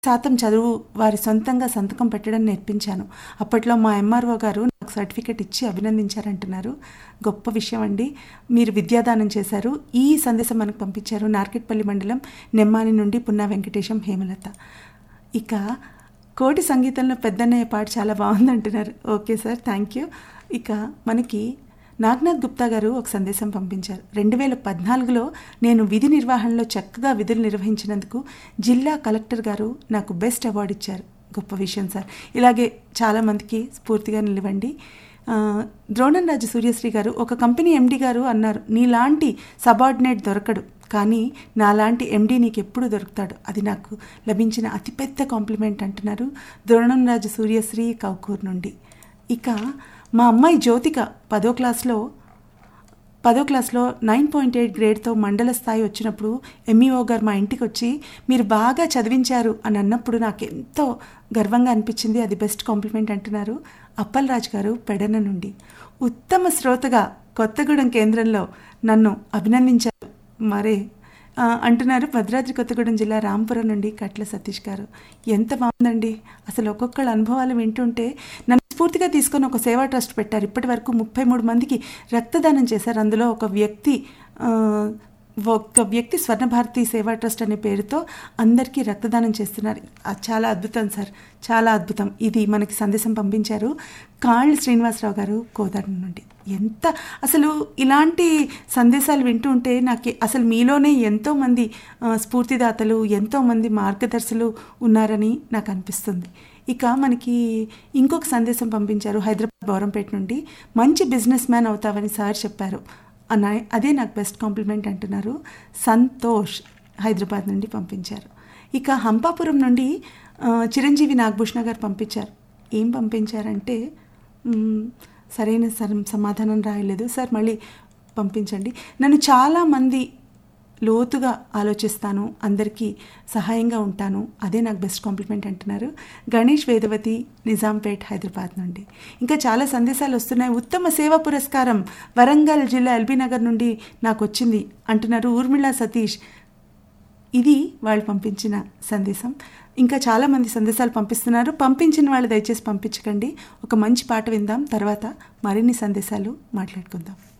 శాతం చదువు వారి సొంతంగా సంతకం పెట్టడం నేర్పించాను అప్పట్లో మా ఎంఆర్ఓ గారు నాకు సర్టిఫికెట్ ఇచ్చి అభినందించారంటున్నారు గొప్ప విషయం అండి మీరు విద్యాదానం చేశారు ఈ సందేశం మనకు పంపించారు నార్కెట్పల్లి మండలం నెమ్మాని నుండి పున్నా వెంకటేశం హేమలత ఇక కోటి సంగీతంలో పెద్దన్నయ్య పాట చాలా బాగుందంటున్నారు ఓకే సార్ థ్యాంక్ యూ ఇక మనకి నాగ్నాథ్ గుప్తా గారు ఒక సందేశం పంపించారు రెండు వేల పద్నాలుగులో నేను విధి నిర్వహణలో చక్కగా విధులు నిర్వహించినందుకు జిల్లా కలెక్టర్ గారు నాకు బెస్ట్ అవార్డు ఇచ్చారు గొప్ప విషయం సార్ ఇలాగే చాలామందికి స్ఫూర్తిగా నిలవండి ఆ, ద్రోణం రాజు సూర్యశ్రీ గారు ఒక కంపెనీ ఎండి గారు అన్నారు నీలాంటి సబార్డినేట్ దొరకడు కానీ నాలాంటి ఎండి నీకు ఎప్పుడు దొరుకుతాడు అది నాకు లభించిన అతిపెద్ద కాంప్లిమెంట్ అంటున్నారు ద్రోణం రాజు సూర్యశ్రీ కౌకూర్ నుండి ఇక మా అమ్మాయి జ్యోతిక పదో క్లాస్లో పదో క్లాస్లో నైన్ పాయింట్ ఎయిట్ గ్రేడ్తో మండల స్థాయి వచ్చినప్పుడు ఎంఈఓ గారు మా ఇంటికి వచ్చి మీరు బాగా చదివించారు అని అన్నప్పుడు నాకు ఎంతో గర్వంగా అనిపించింది అది బెస్ట్ కాంప్లిమెంట్ అంటున్నారు అప్పల్ రాజ్ గారు పెడన నుండి ఉత్తమ శ్రోతగా కొత్తగూడెం కేంద్రంలో నన్ను అభినందించారు మరే ఆ, అంటున్నారు భద్రాద్రి కొత్తగూడెం జిల్లా రాంపురం నుండి కట్ల సతీష్ గారు ఎంత బాగుందండి అసలు ఒక్కొక్కళ్ళ అనుభవాలు వింటుంటే నన్ను స్ఫూర్తిగా తీసుకొని ఒక సేవా ట్రస్ట్ పెట్టారు ఇప్పటి వరకు ముప్పై మూడు మందికి రక్తదానం చేశారు అందులో ఒక వ్యక్తి ఆ, ఒక వ్యక్తి స్వర్ణభారతి సేవా ట్రస్ట్ అనే పేరుతో అందరికీ రక్తదానం చేస్తున్నారు అది చాలా అద్భుతం సార్ చాలా అద్భుతం ఇది మనకి సందేశం పంపించారు కాళ్ళు శ్రీనివాసరావు గారు కోదాడ నుండి ఎంత అసలు ఇలాంటి సందేశాలు వింటూ ఉంటే నాకు అసలు మీలోనే ఎంతోమంది ఆ, స్ఫూర్తిదాతలు ఎంతోమంది మార్గదర్శులు ఉన్నారని నాకు అనిపిస్తుంది ఇక మనకి ఇంకొక సందేశం పంపించారు హైదరాబాద్ బౌరంపేట నుండి మంచి బిజినెస్ మ్యాన్ అవుతావని సార్ చెప్పారు అన్న అదే నాకు బెస్ట్ కాంప్లిమెంట్ అంటున్నారు సంతోష్ హైదరాబాద్ నుండి పంపించారు ఇక హంపాపురం నుండి ఆ, చిరంజీవి నాగభూషణ గారు పంపించారు ఏం పంపించారంటే మ్, సరైన సర- సమాధానం రాయలేదు సార్ మళ్ళీ పంపించండి నన్ను చాలామంది లోతుగా ఆలోచిస్తాను అందరికీ సహాయంగా ఉంటాను అదే నాకు బెస్ట్ కాంప్లిమెంట్ అంటున్నారు గణేష్ వేదవతి నిజాంపేట్ హైదరాబాద్ నుండి ఇంకా చాలా సందేశాలు వస్తున్నాయి ఉత్తమ సేవా పురస్కారం వరంగల్ జిల్లా ఎల్బీ నగర్ నుండి నాకు వచ్చింది అంటున్నారు ఊర్మిళ సతీష్ ఇది వాళ్ళు పంపించిన సందేశం ఇంకా చాలామంది సందేశాలు పంపిస్తున్నారు పంపించిన వాళ్ళు దయచేసి పంపించకండి ఒక మంచి పాట విందాం తర్వాత మరిన్ని సందేశాలు మాట్లాడుకుందాం